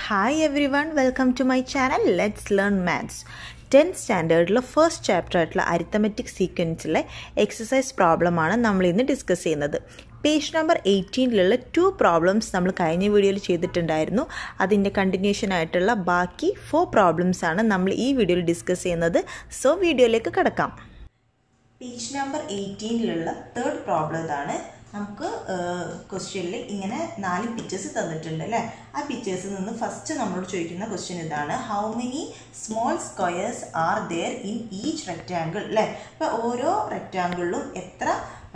Hi everyone welcome to my channel let's learn maths tenth സ്റ്റാൻഡേർഡിലെ first chapter ആയിട്ടുള്ള arithmetic സീക്വൻസിലെ exercise പ്രോബ്ലമാണ് നമ്മൾ ഇന്ന് ഡിസ്കസ് ചെയ്യുന്നത് പേജ് നമ്പർ എയ്റ്റീനിലുള്ള ടു പ്രോബ്ലംസ് നമ്മൾ കഴിഞ്ഞ വീഡിയോയിൽ ചെയ്തിട്ടുണ്ടായിരുന്നു അതിൻ്റെ കണ്ടിന്യൂഷൻ ആയിട്ടുള്ള ബാക്കി ഫോർ പ്രോബ്ലംസ് ആണ് നമ്മൾ ഈ വീഡിയോയിൽ ഡിസ്കസ് ചെയ്യുന്നത് സോ വീഡിയോയിലേക്ക് കിടക്കാം പേജ് നമ്പർ എയ്റ്റീനിലുള്ള തേർഡ് പ്രോബ്ലം ഇതാണ് നമുക്ക് ക്വസ്റ്റ്യനിൽ ഇങ്ങനെ നാല് പിക്ചേഴ്സ് തന്നിട്ടുണ്ട് അല്ലേ ആ പിക്ചേഴ്സിൽ നിന്ന് ഫസ്റ്റ് നമ്മളോട് ചോദിക്കുന്ന ക്വസ്റ്റ്യൻ ഇതാണ് how many small squares are there in each rectangle അല്ലേ അപ്പോൾ ഓരോ റെക്റ്റാങ്കിളിലും എത്ര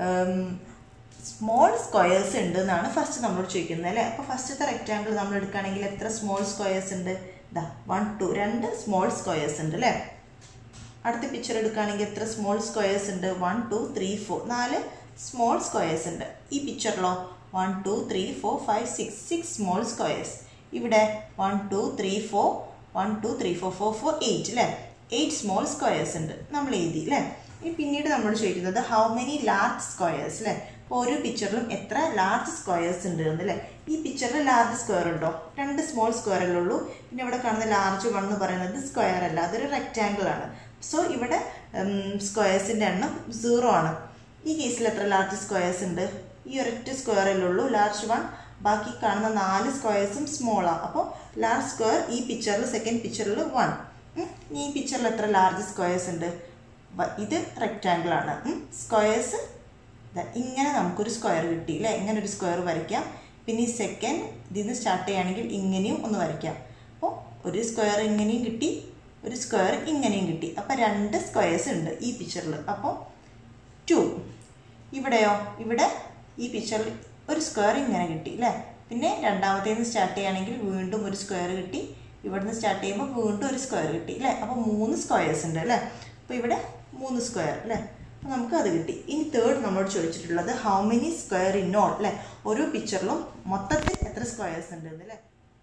സ്മോൾ സ്ക്വയേഴ്സ് ഉണ്ട് എന്നാണ് ഫസ്റ്റ് നമ്മളോട് ചോദിക്കുന്നത് അല്ലേ അപ്പോൾ ഫസ്റ്റത്തെ റെക്റ്റാങ്കിൾ നമ്മൾ എടുക്കുകയാണെങ്കിൽ എത്ര സ്മോൾ സ്ക്വയേഴ്സ് ഉണ്ട് ഇതാ വൺ ടു രണ്ട് സ്മോൾ സ്ക്വയേഴ്സ് ഉണ്ട് അല്ലേ അടുത്ത പിക്ചർ എടുക്കുകയാണെങ്കിൽ എത്ര സ്മോൾ സ്ക്വയേഴ്സ് ഉണ്ട് വൺ ടു ത്രീ ഫോർ നാല് സ്മോൾ സ്ക്വയേഴ്സ് ഉണ്ട് ഈ പിക്ചറിലോ one two three four five six six small squares ഇവിടെ one two three four one two three four four four eight അല്ലേ എയ്റ്റ് സ്മോൾ സ്ക്വയേഴ്സ് ഉണ്ട് നമ്മൾ എഴുതി അല്ലേ ഇനി പിന്നീട് നമ്മൾ ചോദിക്കുന്നത് ഹൗ മെനി ലാർജ് സ്ക്വയേഴ്സ് അല്ലേ അപ്പോൾ ഓരോ പിക്ചറിലും എത്ര ലാർജ് സ്ക്വയേഴ്സ് ഉണ്ട് അല്ലേ ഈ പിക്ചറിൽ ലാർജ് സ്ക്വയർ ഉണ്ടോ രണ്ട് സ്മോൾ സ്ക്വയറല്ലേ ഉള്ളൂ പിന്നെ ഇവിടെ കാണുന്ന ലാർജ് വൺ എന്ന് പറയുന്നത് സ്ക്വയർ അല്ല അതൊരു റെക്റ്റാങ്കിൾ ആണ് സോ ഇവിടെ സ്ക്വയേഴ്സിൻ്റെ എണ്ണം സീറോ ആണ് ഈ കേസിൽ എത്ര ലാർജ് സ്ക്വയേഴ്സ് ഉണ്ട് ഈ ഒരൊറ്റ സ്ക്വയറല്ലേ ഉള്ളൂ ലാർജ് വൺ ബാക്കി കാണുന്ന നാല് സ്ക്വയേഴ്സും സ്മോളാണ് അപ്പോൾ ലാർജ് സ്ക്വയർ ഈ പിക്ചറിൽ സെക്കൻഡ് പിക്ചറിൽ വൺ ഈ പിക്ചറിൽ എത്ര ലാർജ് സ്ക്വയേഴ്സ് ഉണ്ട് ഇത് റെക്റ്റാങ്കിൾ ആണ് സ്ക്വയേഴ്സ് ഇങ്ങനെ നമുക്കൊരു സ്ക്വയർ കിട്ടി അല്ലേ ഇങ്ങനെ ഒരു സ്ക്വയർ വരയ്ക്കാം പിന്നെ ഈ സെക്കൻഡ് ഇതിൽ നിന്ന് സ്റ്റാർട്ട് ചെയ്യുകയാണെങ്കിൽ ഇങ്ങനെയും ഒന്ന് വരയ്ക്കാം അപ്പോൾ ഒരു സ്ക്വയർ ഇങ്ങനെയും കിട്ടി ഒരു സ്ക്വയർ ഇങ്ങനെയും കിട്ടി അപ്പോൾ രണ്ട് സ്ക്വയേഴ്സ് ഉണ്ട് ഈ പിക്ചറിൽ അപ്പോൾ ടു ഇവിടെയോ ഇവിടെ ഈ പിക്ചറിൽ ഒരു സ്ക്വയർ ഇങ്ങനെ കിട്ടി അല്ലേ പിന്നെ രണ്ടാമത്തേന്ന് സ്റ്റാർട്ട് ചെയ്യുകയാണെങ്കിൽ വീണ്ടും ഒരു സ്ക്വയർ കിട്ടി ഇവിടുന്ന് സ്റ്റാർട്ട് ചെയ്യുമ്പോൾ വീണ്ടും ഒരു സ്ക്വയർ കിട്ടി അല്ലേ അപ്പോൾ മൂന്ന് സ്ക്വയേഴ്സ് ഉണ്ട് അല്ലേ അപ്പോൾ ഇവിടെ മൂന്ന് സ്ക്വയർ അല്ലേ അപ്പോൾ നമുക്ക് അത് കിട്ടി ഇനി തേർഡ് നമ്മളോട് ചോദിച്ചിട്ടുള്ളത് how many square in all അല്ലേ ഓരോ പിക്ചറിലും മൊത്തത്തിൽ എത്ര സ്ക്വയേഴ്സ് ഉണ്ട് അല്ലേ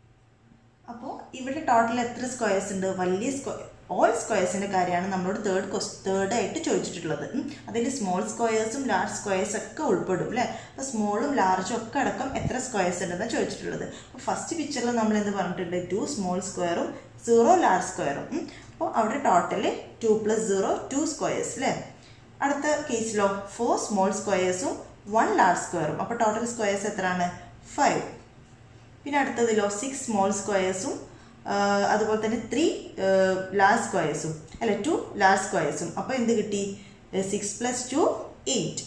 അപ്പോൾ ഇവിടെ ടോട്ടൽ എത്ര സ്ക്വയേഴ്സ് ഉണ്ട് വലിയ സ്ക്വയർ ഓൾ സ്ക്വയേഴ്സിൻ്റെ കാര്യമാണ് നമ്മളോട് തേർഡ് ക്വസ് തേർഡ് ആയിട്ട് ചോദിച്ചിട്ടുള്ളത് അതിൽ സ്മോൾ സ്ക്വയേഴ്സും ലാർജ് സ്ക്വയേഴ്സ് ഒക്കെ ഉൾപ്പെടും അല്ലേ അപ്പോൾ സ്മോളും ലാർജും ഒക്കെ അടക്കം എത്ര സ്ക്വയേഴ്സ് ഉണ്ടെന്നാണ് ചോദിച്ചിട്ടുള്ളത് അപ്പോൾ ഫസ്റ്റ് പിക്ചറിൽ നമ്മൾ എന്ത് പറഞ്ഞിട്ടുണ്ട് ടു സ്മോൾ സ്ക്വയറും സീറോ ലാർജ് സ്ക്വയറും അപ്പോൾ അവിടെ total two plus zero two squares അല്ലേ അടുത്ത കേസിലോ ഫോർ സ്മോൾ സ്ക്വയേഴ്സും വൺ ലാർജ് സ്ക്വയറും അപ്പോൾ ടോട്ടൽ സ്ക്വയേഴ്സ് എത്രയാണ് ഫൈവ് പിന്നെ അടുത്തതിലോ സിക്സ് സ്മോൾ സ്ക്വയേഴ്സും അതുപോലെ തന്നെ ത്രീ ലാർജ് സ്ക്വയേഴ്സും അല്ല ടു ലാർജ് സ്ക്വയേഴ്സും അപ്പോൾ എന്ത് കിട്ടി six plus two eight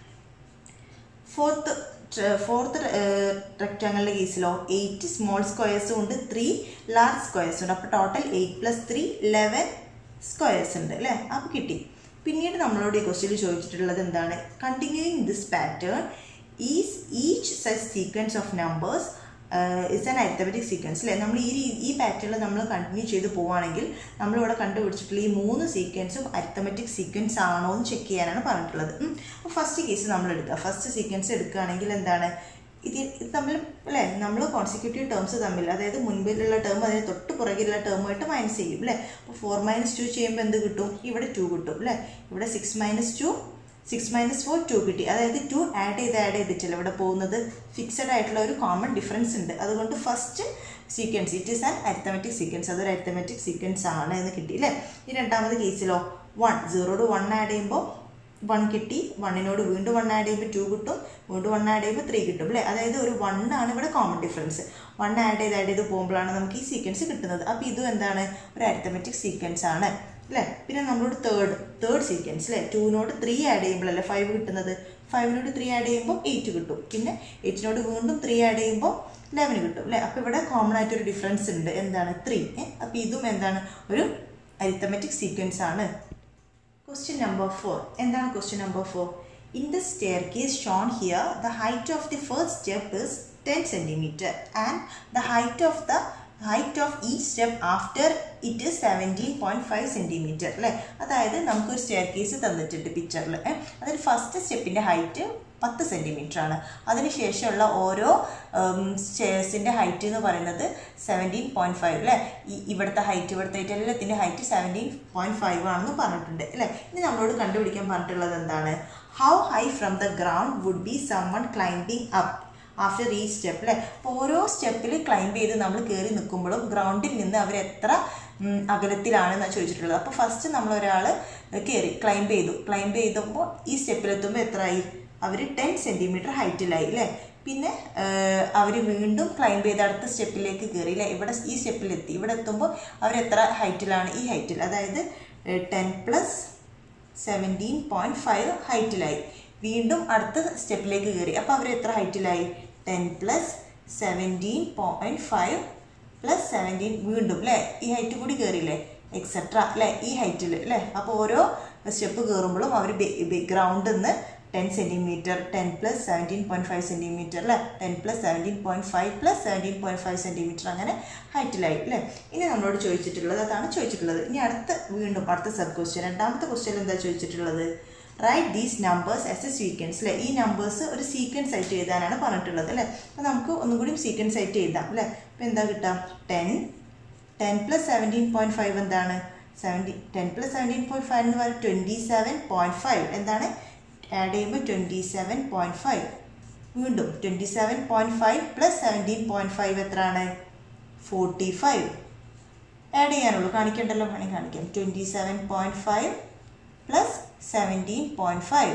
fourth fourth റെക്റ്റാങ്കിളിൻ്റെ കേസിലോ എയ്റ്റ് സ്മോൾ സ്ക്വയേഴ്സും ഉണ്ട് ത്രീ ലാർജ് സ്ക്വയേഴ്സും ഉണ്ട് അപ്പോൾ total eight plus three eleven squares ഉണ്ട് അല്ലേ അപ്പോൾ കിട്ടി പിന്നീട് നമ്മളോട് ഈ ക്വസ്റ്റ്യൻ ചോദിച്ചിട്ടുള്ളത് എന്താണ് continuing this pattern is each such sequence of numbers is an arithmetic sequence അല്ലേ നമ്മൾ ഈ ഈ പാറ്റേണിൽ നമ്മൾ കണ്ടിന്യൂ ചെയ്ത് പോവുകയാണെങ്കിൽ നമ്മളിവിടെ കണ്ടുപിടിച്ചിട്ടുള്ള ഈ മൂന്ന് സീക്വൻസും അരിത്തമെറ്റിക് സീക്വൻസ് ആണോ എന്ന് ചെക്ക് ചെയ്യാനാണ് പറഞ്ഞിട്ടുള്ളത് അപ്പോൾ ഫസ്റ്റ് കേസ് നമ്മൾ എടുക്കുക ഫസ്റ്റ് സീക്വൻസ് എടുക്കുകയാണെങ്കിൽ എന്താണ് ഇത് ഇത് തമ്മിൽ അല്ലേ നമ്മൾ കോൺസിക്യൂട്ടീവ് ടേംസ് തമ്മിൽ അതായത് മുൻപിലുള്ള ടേം അതിന് തൊട്ട് പുറകിലുള്ള ടേമുമായിട്ട് മൈനസ് ചെയ്യും അല്ലേ അപ്പോൾ ഫോർ മൈനസ് ടു ചെയ്യുമ്പോൾ എന്ത് കിട്ടും ഇവിടെ ടു കിട്ടും അല്ലേ ഇവിടെ six minus two six minus four two കിട്ടി അതായത് ടു ആഡ് ചെയ്ത് ആഡ് ചെയ്തിട്ടില്ല ഇവിടെ പോകുന്നത് ഫിക്സഡ് ആയിട്ടുള്ള ഒരു കോമൺ ഡിഫറൻസ് ഉണ്ട് അതുകൊണ്ട് first sequence it is an arithmetic sequence അതൊരു അരിത്തമെറ്റിക് സീക്വൻസ് ആണ് എന്ന് കിട്ടി അല്ലേ ഈ രണ്ടാമത് കേസിലോ വൺ സീറോട് വൺ ആഡ് ചെയ്യുമ്പോൾ വൺ കിട്ടി വണ്ണിനോട് വീണ്ടും വൺ ആഡ് ചെയ്യുമ്പോൾ ടു കിട്ടും വീണ്ടും വൺ ആഡ് ചെയ്യുമ്പോൾ ത്രീ കിട്ടും അല്ലേ അതായത് ഒരു വൺ ആണ് ഇവിടെ കോമൺ ഡിഫറൻസ് വൺ ആഡ് ചെയ്ത് ആഡ് ചെയ്ത് പോകുമ്പോഴാണ് നമുക്ക് ഈ സീക്വൻസ് കിട്ടുന്നത് അപ്പോൾ ഇതും എന്താണ് ഒരു അരിത്തമെറ്റിക് സീക്വൻസ് ആണ് അല്ലേ പിന്നെ നമ്മളോട് തേർഡ് തേർഡ് സീക്വൻസ് അല്ലേ ടൂവിനോട് ത്രീ ആഡ് ചെയ്യുമ്പോഴല്ലേ ഫൈവ് കിട്ടുന്നത് ഫൈവിനോട് ത്രീ ആഡ് ചെയ്യുമ്പോൾ എയ്റ്റ് കിട്ടും പിന്നെ എയ്റ്റിനോട് വീണ്ടും ത്രീ ആഡ് ചെയ്യുമ്പോൾ ലെവൻ കിട്ടും അല്ലേ അപ്പോൾ ഇവിടെ കോമൺ ആയിട്ടൊരു ഡിഫറൻസ് ഉണ്ട് എന്താണ് ത്രീ അപ്പോൾ ഇതും എന്താണ് ഒരു അരിത്തമെറ്റിക് സീക്വൻസ് ആണ് ക്വസ്റ്റ്യൻ നമ്പർ ഫോർ എന്താണ് question number four in the staircase shown here the height of the first step is ten centimetre and the height of the height of ഈ step after it is seventeen point five centimetre അല്ലേ അതായത് നമുക്കൊരു staircase തന്നിട്ടുണ്ട് പിക്ചറിൽ അതിൽ first സ്റ്റെപ്പിൻ്റെ height പത്ത് centimetre ആണ് അതിനുശേഷമുള്ള ഓരോ സ്റ്റെയർസിൻ്റെ ഹൈറ്റ് എന്ന് പറയുന്നത് സെവൻറ്റീൻ പോയിൻറ്റ് ഫൈവ് അല്ലേ ഈ ഇവിടുത്തെ ഹൈറ്റ് ഇവിടുത്തെ ഹൈറ്റ് എല്ലാത്തിൻ്റെ ഹൈറ്റ് സെവൻറ്റീൻ പോയിൻറ്റ് ഫൈവ് ആണെന്ന് പറഞ്ഞിട്ടുണ്ട് അല്ലേ ഇനി നമ്മളോട് കണ്ടുപിടിക്കാൻ പറഞ്ഞിട്ടുള്ളത് എന്താണ് how high from the ground would be someone climbing up after ഈ സ്റ്റെപ്പ് അല്ലേ അപ്പോൾ ഓരോ സ്റ്റെപ്പിൽ ക്ലൈംബ് ചെയ്ത് നമ്മൾ കയറി നിൽക്കുമ്പോഴും ഗ്രൗണ്ടിൽ നിന്ന് അവർ എത്ര ഉം, അകലത്തിലാണെന്നാണ് ചോദിച്ചിട്ടുള്ളത് അപ്പോൾ ഫസ്റ്റ് നമ്മൾ ഒരാൾ കയറി ക്ലൈംബ് ചെയ്തു ക്ലൈംബ് ചെയ്തപ്പോൾ ഈ സ്റ്റെപ്പിലെത്തുമ്പോൾ എത്രയായി അവർ ടെൻ സെൻറ്റിമീറ്റർ ഹൈറ്റിലായി അല്ലേ പിന്നെ അവർ വീണ്ടും ക്ലൈംബ് ചെയ്ത് അടുത്ത സ്റ്റെപ്പിലേക്ക് കയറി അല്ലേ ഇവിടെ ഈ സ്റ്റെപ്പിലെത്തി ഇവിടെ എത്തുമ്പോൾ അവർ എത്ര ഹൈറ്റിലാണ് ഈ ഹൈറ്റിൽ അതായത് ten plus seventeen point five ഹൈറ്റിലായി വീണ്ടും അടുത്ത സ്റ്റെപ്പിലേക്ക് കയറി അപ്പോൾ അവർ എത്ര ഹൈറ്റിലായി ten plus seventeen point five plus seventeen വീണ്ടും അല്ലേ ഈ ഹൈറ്റ് കൂടി കയറിയില്ലേ എക്സെട്ര അല്ലേ ഈ ഹൈറ്റിൽ അല്ലേ അപ്പോൾ ഓരോ സ്റ്റെപ്പ് കയറുമ്പോഴും അവർ ഗ്രൗണ്ടിൽ നിന്ന് ten centimetre ten plus seventeen point five centimetre അല്ലേ ten plus seventeen point five plus seventeen point five centimetre അങ്ങനെ ഹൈറ്റിലായി അല്ലേ ഇനി നമ്മളോട് ചോദിച്ചിട്ടുള്ളത് അതാണ് ചോദിച്ചിട്ടുള്ളത് ഇനി അടുത്ത വീണ്ടും അടുത്ത സബ് ക്വസ്റ്റ്യൻ രണ്ടാമത്തെ ക്വസ്റ്റ്യൻ എന്താ ചോദിച്ചിട്ടുള്ളത് write these numbers as a sequence അല്ലേ ഈ നമ്പേഴ്സ് ഒരു സീക്വൻസ് ആയിട്ട് എഴുതാനാണ് പറഞ്ഞിട്ടുള്ളത് അല്ലേ അപ്പോൾ നമുക്ക് ഒന്നും കൂടി സീക്വൻസ് ആയിട്ട് എഴുതാം അല്ലേ അപ്പോൾ എന്താ കിട്ടുക ten ten plus seventeen point five എന്താണ് seventy ten plus seventeen point five എന്ന് പറയുന്നത് ട്വൻറ്റി സെവൻ പോയിൻറ്റ് ഫൈവ് എന്താണ് ആഡ് ചെയ്യുമ്പോൾ ട്വൻറ്റി സെവൻ പോയിൻറ്റ് ഫൈവ് വീണ്ടും twenty seven point five plus seventeen point five എത്രയാണ് ഫോർട്ടി ഫൈവ് ആഡ് ചെയ്യാനുള്ളൂ കാണിക്കണ്ടല്ലോ വേണമെങ്കിൽ കാണിക്കാം twenty seven point five plus seventeen point five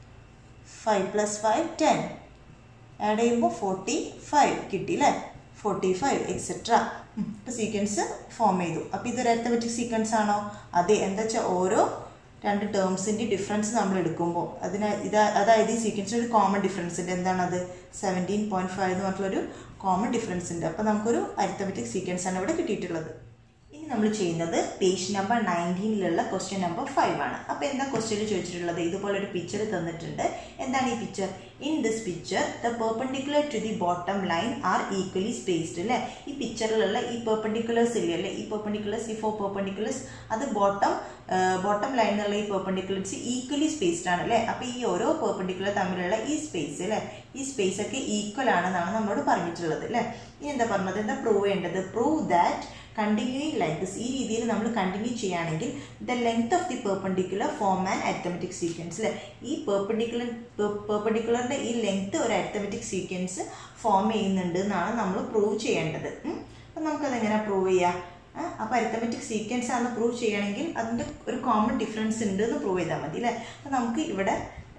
five plus five ten add ചെയ്യുമ്പോൾ forty five കിട്ടി അല്ലേ ഫോർട്ടി ഫൈവ് എക്സെട്ര ഇപ്പോൾ സീക്വൻസ് ഫോം ചെയ്തു അപ്പോൾ ഇതൊരു അരിത്തമെറ്റിക് സീക്വൻസ് ആണോ അതെ എന്താ വെച്ചാൽ ഓരോ രണ്ട് ടേംസിൻ്റെ ഡിഫറൻസ് നമ്മൾ എടുക്കുമ്പോൾ അതിന് ഇത് അതായത് ഈ സീക്വൻസിന് ഒരു കോമൺ ഡിഫറൻസ് ഉണ്ട് എന്താണത് സെവൻറ്റീൻ പോയിൻറ്റ് ഫൈവ് എന്ന് പറഞ്ഞിട്ടുള്ളൊരു കോമൺ ഡിഫറൻസ് ഉണ്ട് അപ്പോൾ നമുക്കൊരു അരിത്തമെറ്റിക് സീക്വൻസ് ആണ് ഇവിടെ കിട്ടിയിട്ടുള്ളത് ഇനി നമ്മൾ ചെയ്യുന്നത് പേജ് നമ്പർ നയൻറ്റീനിലുള്ള ക്വസ്റ്റ്യൻ നമ്പർ ഫൈവ് ആണ് അപ്പോൾ എന്താ ക്വസ്റ്റ്യനിൽ ചോദിച്ചിട്ടുള്ളത് ഇതുപോലെ ഒരു പിക്ചർ തന്നിട്ടുണ്ട് എന്താണ് ഈ picture in this picture the perpendicular to the bottom line are equally spaced അല്ലേ ഈ പിക്ചറിലുള്ള ഈ പെർപെൻഡിക്കുലേഴ്സ് ഇല്ലേ അല്ലേ ഈ പെർപെൻഡിക്കുലേഴ്സ് ഈ ഫോർ പെർപെൻഡിക്കുലേഴ്സ് അത് ബോട്ടം ബോട്ടം ലൈൻ എന്നുള്ള ഈ പെർപെൻഡിക്കുലേഴ്സ് ഈക്വലി സ്പേസ്ഡ് ആണ് അല്ലേ അപ്പോൾ ഈ ഓരോ പെർപെൻഡിക്കുലർ തമ്മിലുള്ള ഈ സ്പേസ് അല്ലേ ഈ സ്പേസ് ഒക്കെ ഈക്വൽ ആണെന്നാണ് നമ്മളോട് പറഞ്ഞിട്ടുള്ളത് അല്ലേ ഇനി എന്താ പറഞ്ഞത് എന്താ പ്രൂവ് ചെയ്യേണ്ടത് prove that continuing like this ഈ രീതിയിൽ നമ്മൾ കണ്ടിന്യൂ ചെയ്യുകയാണെങ്കിൽ the length of the perpendicular form and arithmetic sequence അല്ലേ ഈ പെർപെൻഡിക്കുലർ പെർപെൻഡിക്കുലറിൻ്റെ ഈ ലെങ്ത് ഒരു അരിത്തമെറ്റിക് സീക്വൻസ് ഫോം ചെയ്യുന്നുണ്ട് എന്നാണ് നമ്മൾ പ്രൂവ് ചെയ്യേണ്ടത് അപ്പം നമുക്കതെങ്ങനെ പ്രൂവ് ചെയ്യാം അപ്പോൾ അരിത്തമെറ്റിക് സീക്വൻസ് ആണെന്ന് പ്രൂവ് ചെയ്യണമെങ്കിൽ അതിൻ്റെ ഒരു കോമൺ ഡിഫറൻസ് ഉണ്ട് എന്ന് പ്രൂവ് ചെയ്താൽ മതി അല്ലേ അപ്പം നമുക്ക് ഇവിടെ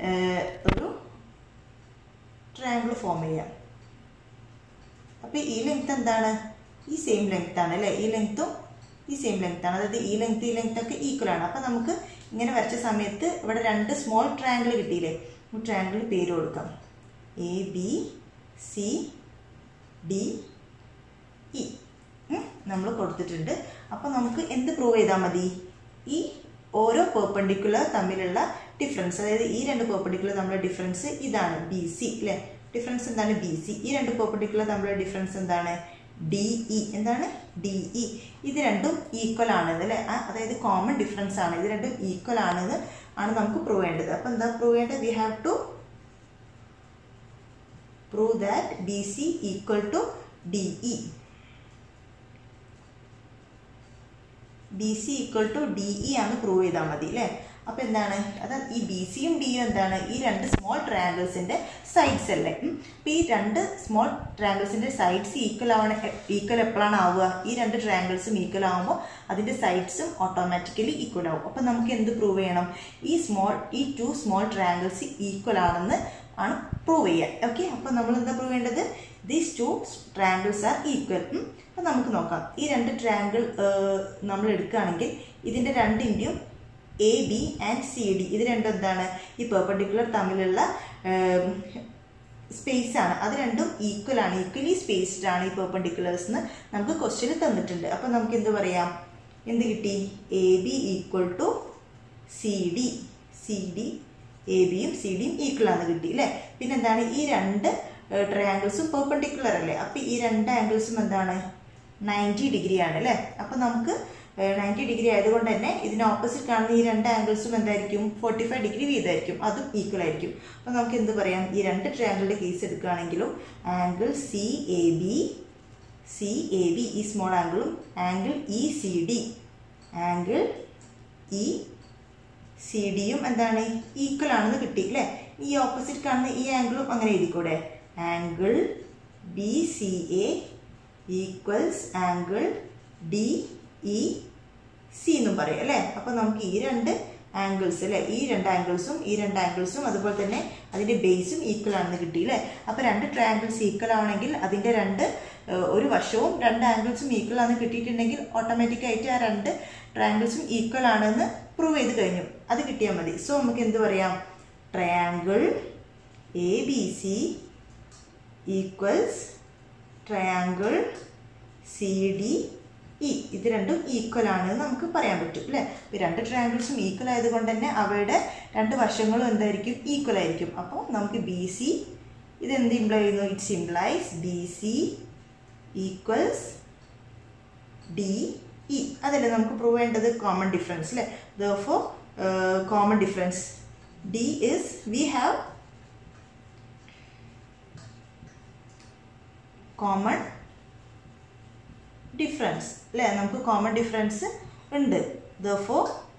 ഒരു ട്രയാങ്കിൾ ഫോം ചെയ്യാം അപ്പോൾ ഈ ലെങ്ത് എന്താണ് ഈ സെയിം ലെങ്ത് ആണ് അല്ലേ ഈ ലെങ്ത്തും ഈ സെയിം ലെങ്ത് ആണ് അതായത് ഈ ലെങ്ത് ഈ ലെങ്ത് ഒക്കെ ഈക്വൽ ആണ് അപ്പം നമുക്ക് ഇങ്ങനെ വരച്ച സമയത്ത് ഇവിടെ രണ്ട് സ്മോൾ ട്രയാങ്കിൾ കിട്ടിയില്ലേ ട്രയാങ്കിൾ പേര് കൊടുക്കാം A B C D E നമ്മൾ കൊടുത്തിട്ടുണ്ട് അപ്പോൾ നമുക്ക് എന്ത് പ്രൂവ് ചെയ്താൽ മതി ഈ ഓരോ പെർപ്പണ്ടിക്കുലർ തമ്മിലുള്ള ഡിഫറൻസ് അതായത് ഈ രണ്ട് പെർപ്പണ്ടിക്കുലർ തമ്മിലുള്ള ഡിഫറൻസ് ഇതാണ് ബി സി അല്ലേ ഡിഫറൻസ് എന്താണ് ബി സി ഈ രണ്ട് പെർപ്പണ്ടിക്കുലർ തമ്മിലുള്ള ഡിഫറൻസ് എന്താണ് ഡി ഇ എന്താണ് ഡി ഇ ഇത് രണ്ടും ഈക്വൽ ആണെന്ന് അല്ലേ അതായത് കോമൺ ഡിഫറൻസ് ആണ് ഇത് രണ്ടും ഈക്വൽ ആണെന്ന് ആണ് നമുക്ക് പ്രൂവ് ചെയ്യേണ്ടത് അപ്പോൾ എന്താ പ്രൂവ് ചെയ്യേണ്ടത് we have to prove that B C equal to D E B C equal to D E ആണ് പ്രൂവ് ചെയ്താൽ മതി അല്ലേ അപ്പോൾ എന്താണ് അത് ഈ ബി സിയും ഡിയും എന്താണ് ഈ രണ്ട് സ്മോൾ ട്രയാങ്കിൾസിൻ്റെ സൈഡ്സ് അല്ലേ അപ്പോൾ ഈ രണ്ട് സ്മോൾ ട്രയാങ്കിൾസിൻ്റെ സൈഡ്സ് ഈക്വൽ ആവണ ഈക്വൽ എപ്പോഴാണ് ആവുക ഈ രണ്ട് ട്രയാങ്കിൾസും ഈക്വൽ ആവുമ്പോൾ അതിൻ്റെ സൈഡ്സും ഓട്ടോമാറ്റിക്കലി ഈക്വൽ ആവും അപ്പോൾ നമുക്ക് എന്ത് പ്രൂവ് ചെയ്യണം ഈ സ്മോൾ ഈ ടു സ്മോൾ ട്രയാങ്കിൾസ് ഈക്വൽ ആണെന്ന് ആണ് പ്രൂവ് ചെയ്യുക ഓക്കെ അപ്പോൾ നമ്മൾ എന്താ പ്രൂവ് ചെയ്യേണ്ടത് these two triangles are equal അപ്പോൾ നമുക്ക് നോക്കാം ഈ രണ്ട് ട്രയാങ്കിൾ നമ്മൾ എടുക്കുകയാണെങ്കിൽ ഇതിൻ്റെ രണ്ടിൻ്റെയും A B and C D ഇത് രണ്ടും എന്താണ് ഈ പെർപ്പർട്ടിക്കുലർ തമ്മിലുള്ള സ്പേസ് ആണ് അത് രണ്ടും ഈക്വൽ ആണ് ഈക്വലി സ്പേസ്ഡ് ആണ് ഈ പെർപ്പൻഡിക്കുലേഴ്സ് എന്ന് നമുക്ക് ക്വസ്റ്റ്യൻ തന്നിട്ടുണ്ട് അപ്പോൾ നമുക്ക് എന്ത് പറയാം എന്ത് കിട്ടി A B equal to C D C D A ബിയും സി ഡിയും ഈക്വൽ ആണ് കിട്ടി അല്ലേ പിന്നെ എന്താണ് ഈ രണ്ട് ട്രയാങ്കിൾസും പെർപ്പൻഡിക്കുലർ അല്ലേ അപ്പോൾ ഈ രണ്ട് ആംഗിൾസും എന്താണ് നയൻറ്റി ഡിഗ്രി ആണ് അല്ലേ അപ്പോൾ നമുക്ക് നയൻറ്റി ഡിഗ്രി ആയതുകൊണ്ട് തന്നെ ഇതിന് ഓപ്പോസിറ്റ് കാണുന്ന ഈ രണ്ട് ആംഗിൾസും എന്തായിരിക്കും ഫോർട്ടി ഫൈവ് ഡിഗ്രി വീതമായിരിക്കും അതും ഈക്വൽ ആയിരിക്കും അപ്പോൾ നമുക്ക് എന്ത് പറയാം ഈ രണ്ട് ട്രയാങ്കിളുടെ കേസ് എടുക്കുകയാണെങ്കിലും angle C A B C A B ഈ സ്മോൾ ആംഗിളും angle E C D angle E C ഡിയും എന്താണ് ഈക്വൽ ആണെന്ന് കിട്ടി അല്ലേ ഈ ഓപ്പോസിറ്റ് കാണുന്ന ഈ ആംഗിളും അങ്ങനെ എഴുതിക്കൂടെ angle B C A equals angle D E C എന്നും പറയും അല്ലേ അപ്പോൾ നമുക്ക് ഈ രണ്ട് ആംഗിൾസ് അല്ലേ ഈ രണ്ട് ആംഗിൾസും ഈ രണ്ട് ആംഗിൾസും അതുപോലെ തന്നെ അതിൻ്റെ ബേസും ഈക്വൽ ആണെന്ന് കിട്ടി അല്ലേ അപ്പോൾ രണ്ട് ട്രയാങ്കിൾസ് ഈക്വൽ ആണെങ്കിൽ അതിൻ്റെ രണ്ട് ഏഹ്, ഒരു വശവും രണ്ട് ആംഗിൾസും ഈക്വൽ ആണെന്ന് കിട്ടിയിട്ടുണ്ടെങ്കിൽ ഓട്ടോമാറ്റിക്കായിട്ട് ആ രണ്ട് ട്രയാങ്കിൾസും ഈക്വൽ ആണെന്ന് പ്രൂവ് ചെയ്ത് കഴിഞ്ഞു അത് കിട്ടിയാൽ മതി സോ നമുക്ക് എന്ത് പറയാം triangle A B C equals triangle C D E ഇത് രണ്ടും ഈക്വൽ ആണെന്ന് നമുക്ക് പറയാൻ പറ്റും അല്ലേ അപ്പോൾ രണ്ട് ട്രയാങ്കിൾസും ഈക്വൽ ആയതുകൊണ്ട് തന്നെ അവയുടെ രണ്ട് വശങ്ങളും എന്തായിരിക്കും ഈക്വൽ ആയിരിക്കും അപ്പോൾ നമുക്ക് ബി സി ഇത് എന്ത് ഇംപ്ലൈ ചെയ്യുന്നു it's implies B C equals D E അതല്ലേ നമുക്ക് പ്രൂവ് ചെയ്യേണ്ടത് കോമൺ ഡിഫറൻസ് അല്ലേ though common difference D is we have common difference അല്ലേ നമുക്ക് കോമൺ ഡിഫറൻസ് ഉണ്ട് though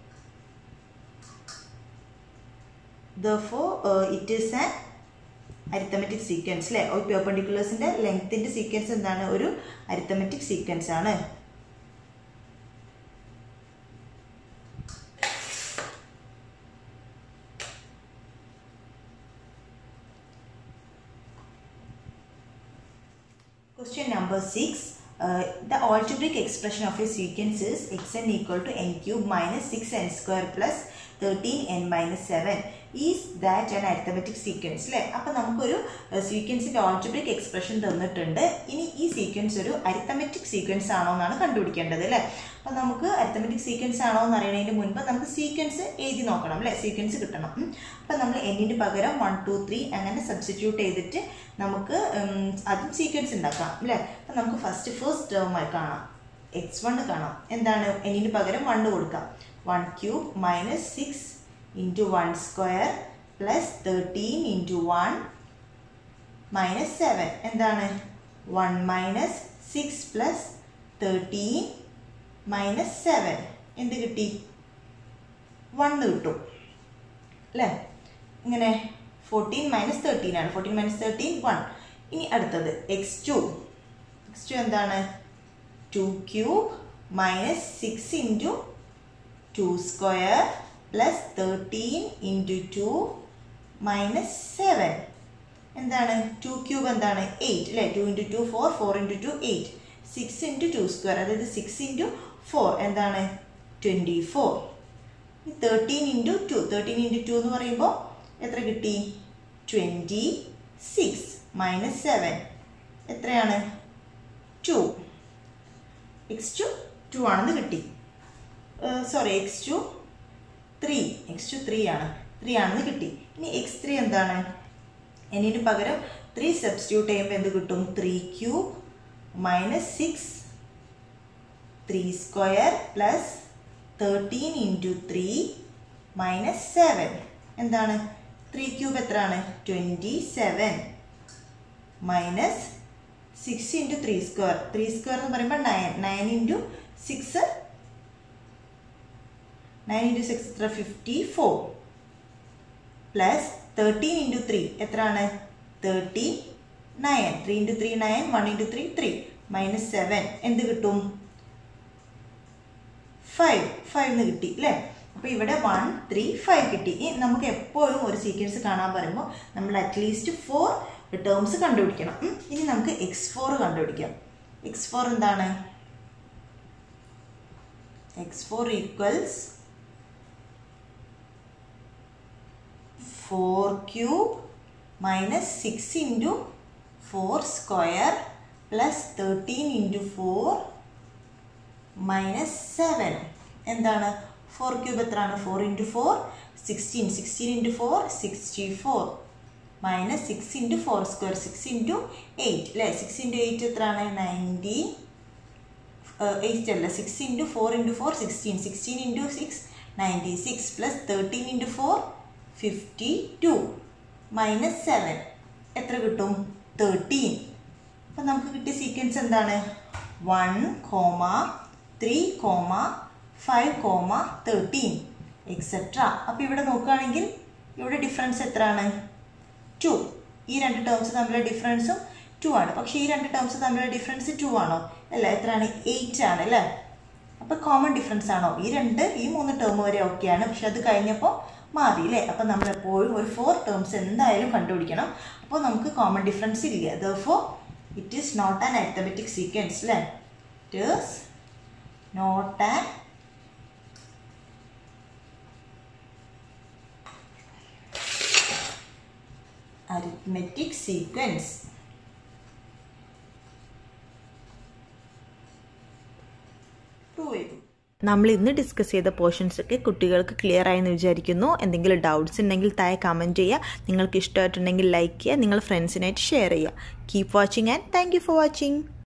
though it is an arithmetic sequence അല്ലേ ഒരു പെർപെൻഡിക്കുലേഴ്സിൻ്റെ ലെങ്ത്തിൻ്റെ സീക്വൻസ് എന്താണ് ഒരു അരിത്തമെറ്റിക് സീക്വൻസ് ആണ് Question number 6. Uh, the algebraic expression of a sequence is xn equal to n cube minus 6n square plus 13n minus 7. Is that an arithmetic sequence? അല്ലേ അപ്പം നമുക്കൊരു സീക്വൻസിൻ്റെ ഓൾജിബ്രിക് എക്സ്പ്രഷൻ തന്നിട്ടുണ്ട് ഇനി ഈ sequence ഒരു arithmetic sequence ആണോ എന്നാണ് കണ്ടുപിടിക്കേണ്ടത് അല്ലേ അപ്പം നമുക്ക് അരിത്തമെറ്റിക് സീക്വൻസ് ആണോ എന്ന് അറിയണതിന് മുൻപ് നമുക്ക് സീക്വൻസ് എഴുതി നോക്കണം അല്ലേ സീക്വൻസ് കിട്ടണം ഉം. അപ്പം നമ്മൾ എന്നിന് പകരം വൺ ടു ത്രീ അങ്ങനെ സബ്സ്റ്റിറ്റ്യൂട്ട് ചെയ്തിട്ട് നമുക്ക് ഉം, അതും സീക്വൻസ് ഉണ്ടാക്കാം അല്ലേ അപ്പം നമുക്ക് ഫസ്റ്റ് ഫസ്റ്റ് ടേം കാണാം എക്സ് വൺ കാണാം എന്താണ് എന്നിന് പകരം വണ്ണ് കൊടുക്കാം one cube minus six into one square plus thirteen into one minus seven എന്താണ് one minus six plus thirteen minus seven എന്ത് കിട്ടി വണ്ണ് കിട്ടും അല്ലേ ഇങ്ങനെ ഫോർട്ടീൻ മൈനസ് തേർട്ടീൻ ആണ് ഫോർട്ടീൻ മൈനസ് തേർട്ടീൻ വൺ ഇനി അടുത്തത് എക്സ് ടു എക്സ് ടു എന്താണ് two cube minus six into two square plus thirteen into two minus seven എന്താണ് ടു ക്യൂബ് എന്താണ് എയ്റ്റ് അല്ലേ two into two four four into two eight six into two square അതായത് six into four എന്താണ് twenty four thirteen into two thirteen into two എന്ന് പറയുമ്പോൾ എത്ര കിട്ടി twenty six minus seven എത്രയാണ് ടു എക്സ് ടു ടു ആണെന്ന് കിട്ടി sorry X two three X two three ആണ് ത്രീ ആണെന്ന് കിട്ടി ഇനി എക്സ് ത്രീ എന്താണ് എന്നിന് പകരം ത്രീ സബ്സ്റ്റിറ്റ്യൂട്ട് ചെയ്യുമ്പോൾ എന്ത് കിട്ടും three cube minus six three square plus thirteen into three minus seven എന്താണ് ത്രീ ക്യൂബ് എത്രയാണ് twenty seven minus six into three square three square എന്ന് പറയുമ്പോൾ nine nine into six nine into six എത്ര fifty four plus thirteen into three എത്രയാണ് thirty nine three into three nine one into three three minus seven എന്ത് കിട്ടും five five എന്ന് കിട്ടി അല്ലേ അപ്പോൾ ഇവിടെ വൺ ത്രീ ഫൈവ് കിട്ടി ഇനി നമുക്ക് എപ്പോഴും ഒരു സീക്വൻസ് കാണാൻ പറയുമ്പോൾ നമ്മൾ അറ്റ്ലീസ്റ്റ് ഫോർ ടേംസ് കണ്ടുപിടിക്കണം ഉം. ഇനി നമുക്ക് എക്സ് ഫോർ കണ്ടുപിടിക്കാം എക്സ് ഫോർ എന്താണ് X four equals four cube minus six into four square plus thirteen into four minus seven എന്താണ് ഫോർ ക്യൂബ് എത്രയാണ് four into four sixteen sixteen into four sixty four minus six into four square six into eight അല്ലേ six into eight എത്രയാണ് ninety eight അല്ല six into four into four sixteen sixteen into six ninety six plus thirteen into four fifty two minus seven എത്ര കിട്ടും thirteen അപ്പം നമുക്ക് കിട്ടിയ sequence എന്താണ് one comma three comma five comma thirteen etcetera അപ്പോൾ ഇവിടെ നോക്കുകയാണെങ്കിൽ ഇവിടെ ഡിഫറൻസ് എത്രയാണ് ടു ഈ രണ്ട് ടേംസ് തമ്മിലുള്ള ഡിഫറൻസും ടു ആണ് പക്ഷേ ഈ രണ്ട് ടേംസ് തമ്മിലുള്ള ഡിഫറൻസ് ടു ആണോ അല്ല എത്രയാണ് എയ്റ്റ് ആണ് അല്ലേ അപ്പോൾ കോമൺ ഡിഫറൻസ് ആണോ ഈ രണ്ട് ഈ മൂന്ന് ടേം വരെ ഓക്കെയാണ് പക്ഷെ അത് കഴിഞ്ഞപ്പോൾ മാറി അല്ലേ അപ്പോൾ നമ്മൾ എപ്പോഴും ഒരു ഫോർ ടേംസ് എന്തായാലും കണ്ടുപിടിക്കണം അപ്പോൾ നമുക്ക് കോമൺ ഡിഫറൻസ് ഇല്ല though it is not an arithmetic sequence അല്ലേ it is not an arithmetic sequence prove ചെയ്തു നമ്മൾ ഇന്ന് ഡിസ്കസ് ചെയ്ത പോർഷൻസ് ഒക്കെ കുട്ടികൾക്ക് ക്ലിയർ ആയെന്ന് വിചാരിക്കുന്നു എന്തെങ്കിലും ഡൗട്ട്സ് ഉണ്ടെങ്കിൽ താഴെ കമൻറ്റ് ചെയ്യുക നിങ്ങൾക്ക് ഇഷ്ടമായിട്ടുണ്ടെങ്കിൽ ലൈക്ക് ചെയ്യുക നിങ്ങൾ ഫ്രണ്ട്സിനായിട്ട് ഷെയർ ചെയ്യുക keep watching and thank you for watching